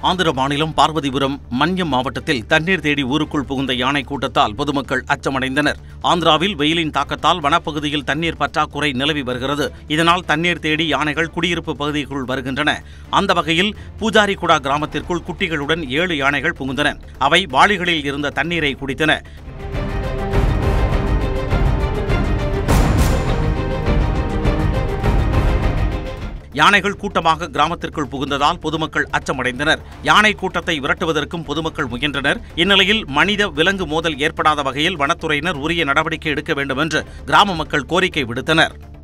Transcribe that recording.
ஆந்திர மாநிலம் பார்வதிபுரம் மன்யம் மாவட்டத்தில் தண்ணீர் தேடி ஊருக்குள் புகுந்த யானை கூட்டத்தால் பொதுமக்கள் அச்சமடைந்தனர் ஆந்திராவில் வெயிலின் தாக்கத்தால் வனப்பகுதியில் தண்ணீர் பற்றாக்குறை நிலவி வருகிறது இதனால் தண்ணீர் தேடி யானைகள் குடியிருப்பு பகுதிக்குள் வருகின்றன அந்த வகையில் பூஜாரிகுடா கிராமத்திற்குள் குட்டிகளுடன் ஏழு யானைகள் புகுந்தன அவை வாளிகளில் இருந்த தண்ணீரை குடித்தன யானைகள் கூட்டமாக கிராமத்திற்குள் புகுந்ததால் பொதுமக்கள் அச்சமடைந்தனர் யானை கூட்டத்தை விரட்டுவதற்கும் பொதுமக்கள் முயன்றனர் இந்நிலையில் மனித விலங்கு மோதல் ஏற்படாத வகையில் வனத்துறையினர் உரிய நடவடிக்கை எடுக்க வேண்டும் என்று கிராம மக்கள் கோரிக்கை விடுத்தனர்